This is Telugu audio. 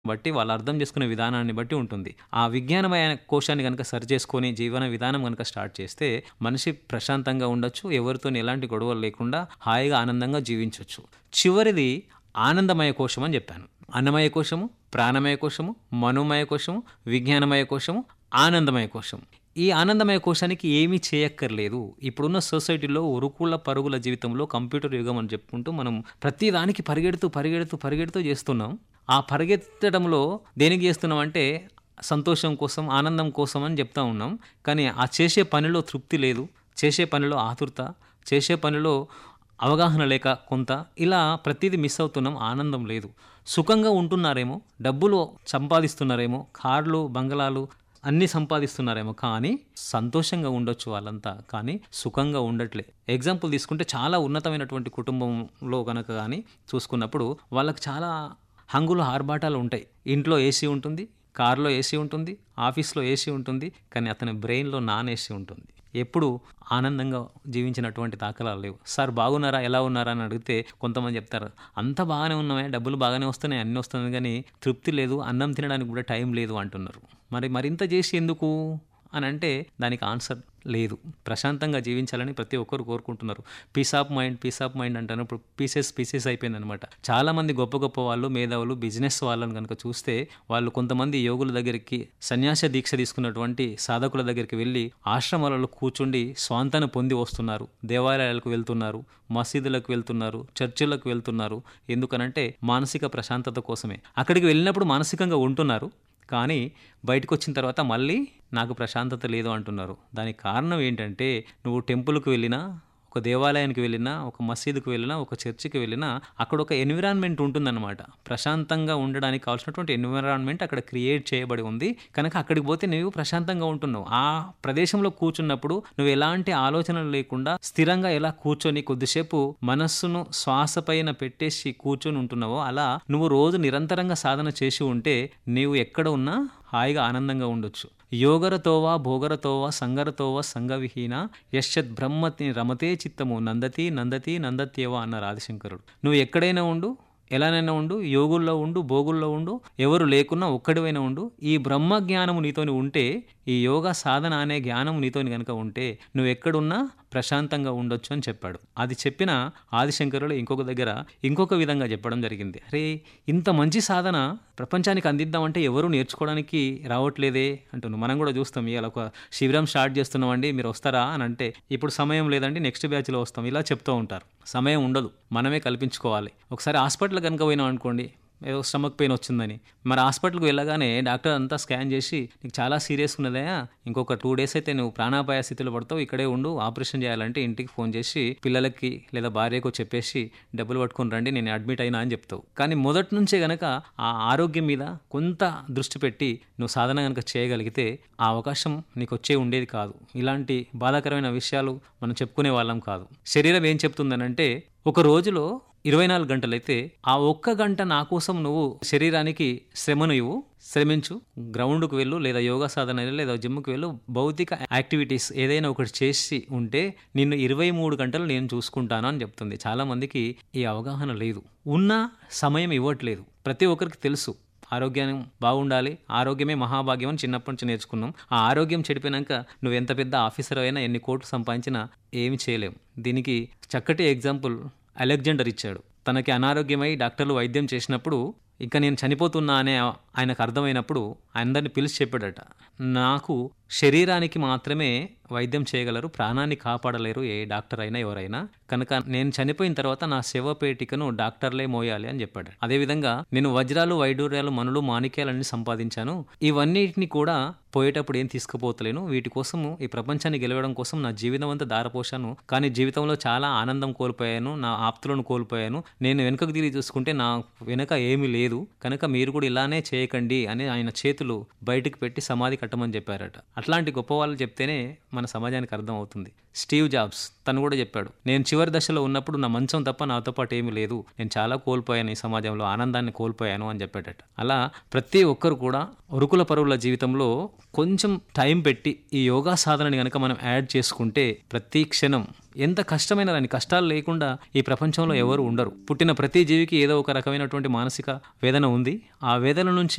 బట్టి వాళ్ళు అర్థం చేసుకునే విధానాన్ని బట్టి ఉంటుంది ఆ విజ్ఞానమైన కోశాన్ని కనుక సరి చేసుకొని జీవన విధానం కనుక స్టార్ట్ చేస్తే మనిషి ప్రశాంతంగా ఉండొచ్చు ఎవరితో ఎలాంటి గొడవలు లేకుండా హాయిగా ఆనందంగా జీవించవచ్చు చివరిది ఆనందమయ కోశం అని చెప్పాను అన్నమయ కోశము ప్రాణమయ కోశము మనోమయ కోశము విజ్ఞానమయ కోశము ఆనందమయ కోశం ఈ ఆనందమయ కోశానికి ఏమీ చేయక్కర్లేదు ఇప్పుడున్న సొసైటీలో ఉరుకుల పరుగుల జీవితంలో కంప్యూటర్ యుగం అని చెప్పుకుంటూ మనం ప్రతి దానికి పరిగెడుతూ పరిగెడుతూ పరిగెడుతూ చేస్తున్నాం ఆ పరిగెత్తడంలో దేనికి చేస్తున్నాం అంటే సంతోషం కోసం ఆనందం కోసం అని చెప్తా ఉన్నాం కానీ ఆ చేసే పనిలో తృప్తి లేదు చేసే పనిలో ఆతురత చేసే పనిలో అవగాహన లేక కొంత ఇలా ప్రతిదీ మిస్ అవుతున్నాం ఆనందం లేదు సుఖంగా ఉంటున్నారేమో డబ్బులు సంపాదిస్తున్నారేమో కార్లు బంగళాలు అన్నీ సంపాదిస్తున్నారేమో కానీ సంతోషంగా ఉండొచ్చు వాళ్ళంతా కానీ సుఖంగా ఉండట్లే ఎగ్జాంపుల్ తీసుకుంటే చాలా ఉన్నతమైనటువంటి కుటుంబంలో కనుక కానీ చూసుకున్నప్పుడు వాళ్ళకి చాలా హంగులు ఆర్భాటాలు ఉంటాయి ఇంట్లో ఏసీ ఉంటుంది కార్లో ఏసీ ఉంటుంది ఆఫీస్లో ఏసీ ఉంటుంది కానీ అతని బ్రెయిన్లో నాన్ ఏసీ ఉంటుంది ఎప్పుడు ఆనందంగా జీవించినటువంటి దాఖలాలు లేవు సార్ బాగున్నారా ఎలా ఉన్నారా అని అడిగితే కొంతమంది చెప్తారు అంత బాగానే ఉన్నామే డబ్బులు బాగానే వస్తున్నాయి అన్నీ వస్తున్నాయి కానీ తృప్తి లేదు అన్నం తినడానికి కూడా టైం లేదు అంటున్నారు మరి మరింత చేసి ఎందుకు అని అంటే దానికి ఆన్సర్ లేదు ప్రశాంతంగా జీవించాలని ప్రతి ఒక్కరు కోరుకుంటున్నారు peace of mind peace of mind అంటారు ఇప్పుడు పీసెస్ పీసెస్ అయిపోయిందనమాట చాలామంది గొప్ప గొప్ప వాళ్ళు మేధావులు బిజినెస్ వాళ్ళని కనుక చూస్తే వాళ్ళు కొంతమంది యోగుల దగ్గరికి సన్యాస దీక్ష తీసుకున్నటువంటి సాధకుల దగ్గరికి వెళ్ళి ఆశ్రమాలలో కూర్చుండి స్వాంతను పొంది వస్తున్నారు దేవాలయాలకు వెళ్తున్నారు మసీదులకు వెళ్తున్నారు చర్చిలకు వెళ్తున్నారు ఎందుకనంటే మానసిక ప్రశాంతత కోసమే అక్కడికి వెళ్ళినప్పుడు మానసికంగా ఉంటున్నారు కానీ బయటకు వచ్చిన తర్వాత మళ్ళీ నాకు ప్రశాంతత లేదు అంటున్నారు దానికి కారణం ఏంటంటే నువ్వు టెంపుల్కి వెళ్ళినా ఒక దేవాలయానికి వెళ్ళినా ఒక మసీదుకు వెళ్ళినా ఒక చర్చికి వెళ్ళినా అక్కడ ఒక ఎన్విరాన్మెంట్ ఉంటుందన్నమాట ప్రశాంతంగా ఉండడానికి కావాల్సినటువంటి ఎన్విరాన్మెంట్ అక్కడ క్రియేట్ చేయబడి ఉంది కనుక అక్కడికి పోతే నువ్వు ప్రశాంతంగా ఉంటున్నావు ఆ ప్రదేశంలో కూర్చున్నప్పుడు నువ్వు ఎలాంటి ఆలోచనలు లేకుండా స్థిరంగా ఎలా కూర్చొని కొద్దిసేపు మనస్సును శ్వాస పైన పెట్టేసి కూర్చొని ఉంటున్నావో అలా నువ్వు రోజు నిరంతరంగా సాధన చేసి ఉంటే నీవు ఎక్కడ ఉన్నా హాయిగా ఆనందంగా ఉండొచ్చు యోగరతోవా భోగరతోవా సంగరతోవా సంగవిహీన యశ్చత్ బ్రహ్మతి రమతే చిత్తము నందతి నందతి నందత్యేవా అన్నారు ఆదిశంకరుడు నువ్వు ఎక్కడైనా ఉండు ఎలానైనా ఉండు యోగుల్లో ఉండు భోగుల్లో ఉండు ఎవరు లేకున్నా ఒక్కడివైనా ఉండు ఈ బ్రహ్మ జ్ఞానము నీతోని ఉంటే ఈ యోగ సాధన అనే జ్ఞానం నీతోని కనుక ఉంటే నువ్వు ఎక్కడున్నా ప్రశాంతంగా ఉండొచ్చు అని చెప్పాడు అది చెప్పిన ఆదిశంకరుడు ఇంకొక దగ్గర ఇంకొక విధంగా చెప్పడం జరిగింది అరే ఇంత మంచి సాధన ప్రపంచానికి అందిద్దామంటే ఎవరు నేర్చుకోవడానికి రావట్లేదే అంటున్నాను మనం కూడా చూస్తాం ఇవాళ ఒక శిబిరం స్టార్ట్ చేస్తున్నామండి మీరు వస్తారా అని అంటే ఇప్పుడు సమయం లేదండి నెక్స్ట్ బ్యాచ్లో వస్తాం ఇలా చెప్తూ ఉంటారు సమయం ఉండదు మనమే కల్పించుకోవాలి ఒకసారి హాస్పిటల్ కనుక పోయినాం అనుకోండి ఏదో స్టమక్ పెయిన్ వచ్చిందని మరి హాస్పిటల్కి వెళ్ళగానే డాక్టర్ అంతా స్కాన్ చేసి నీకు చాలా సీరియస్ ఉన్నదయా ఇంకొక టూ డేస్ అయితే నువ్వు ప్రాణాపాయ స్థితిలో పడతావు ఇక్కడే ఉండు ఆపరేషన్ చేయాలంటే ఇంటికి ఫోన్ చేసి పిల్లలకి లేదా భార్యకు చెప్పేసి డబ్బులు పట్టుకొని రండి నేను అడ్మిట్ అయినా అని చెప్తావు కానీ మొదటి నుంచే గనక ఆ ఆరోగ్యం మీద కొంత దృష్టి పెట్టి నువ్వు సాధన కనుక చేయగలిగితే ఆ అవకాశం నీకు వచ్చే ఉండేది కాదు ఇలాంటి బాధాకరమైన విషయాలు మనం చెప్పుకునే వాళ్ళం కాదు శరీరం ఏం చెప్తుందనంటే ఒక రోజులో ఇరవై నాలుగు గంటలైతే ఆ ఒక్క గంట నా కోసం నువ్వు శరీరానికి శ్రమను ఇవ్వు శ్రమించు గ్రౌండ్కు వెళ్ళు లేదా యోగా సాధన లేదా జిమ్కి వెళ్ళు భౌతిక యాక్టివిటీస్ ఏదైనా ఒకటి చేసి ఉంటే నిన్ను ఇరవై మూడు గంటలు నేను చూసుకుంటాను అని చెప్తుంది చాలామందికి ఈ అవగాహన లేదు ఉన్న సమయం ఇవ్వట్లేదు ప్రతి ఒక్కరికి తెలుసు ఆరోగ్యం బాగుండాలి ఆరోగ్యమే మహాభాగ్యం అని చిన్నప్పటి నుంచి నేర్చుకున్నాం ఆ ఆరోగ్యం చెడిపోయినాక నువ్వు ఎంత పెద్ద ఆఫీసర్ అయినా ఎన్ని కోట్లు సంపాదించినా ఏమి చేయలేం దీనికి చక్కటి ఎగ్జాంపుల్ అలెగ్జాండర్ ఇచ్చాడు తనకి అనారోగ్యమై డాక్టర్లు వైద్యం చేసినప్పుడు ఇంకా నేను చనిపోతున్నా అనే ఆయనకు అర్థమైనప్పుడు అందరిని పిలిచి చెప్పాడట నాకు శరీరానికి మాత్రమే వైద్యం చేయగలరు ప్రాణాన్ని కాపాడలేరు ఏ డాక్టర్ అయినా ఎవరైనా కనుక నేను చనిపోయిన తర్వాత నా శవపేటికను డాక్టర్లే మోయాలి అని చెప్పాడు అదేవిధంగా నేను వజ్రాలు వైడూర్యాలు మనులు మాణిక్యాలన్నీ సంపాదించాను ఇవన్నిటిని కూడా పోయేటప్పుడు ఏం తీసుకుపోతలేను వీటి కోసము ఈ ప్రపంచాన్ని గెలవడం కోసం నా జీవితం అంతా దారపోశాను కానీ జీవితంలో చాలా ఆనందం కోల్పోయాను నా ఆప్తులను కోల్పోయాను నేను వెనుకకు తిరిగి చూసుకుంటే నా వెనుక ఏమీ లేదు కనుక మీరు కూడా ఇలానే చేయకండి అని ఆయన చేతులు బయటకు పెట్టి సమాధి కట్టమని చెప్పారట అట్లాంటి గొప్ప వాళ్ళు చెప్తేనే మన సమాజానికి అర్థం అవుతుంది స్టీవ్ జాబ్స్ తను కూడా చెప్పాడు నేను చివరి దశలో ఉన్నప్పుడు నా మంచం తప్ప నాతో పాటు ఏమీ లేదు నేను చాలా కోల్పోయాను ఈ సమాజంలో ఆనందాన్ని కోల్పోయాను అని చెప్పాడట అలా ప్రతి ఒక్కరు కూడా ఉరుకుల పరువుల జీవితంలో కొంచెం టైం పెట్టి ఈ యోగా సాధనని కనుక మనం యాడ్ చేసుకుంటే ప్రతి క్షణం ఎంత కష్టమైన దాని కష్టాలు లేకుండా ఈ ప్రపంచంలో ఎవరు ఉండరు పుట్టిన ప్రతి జీవికి ఏదో ఒక రకమైనటువంటి మానసిక వేదన ఉంది ఆ వేదన నుంచి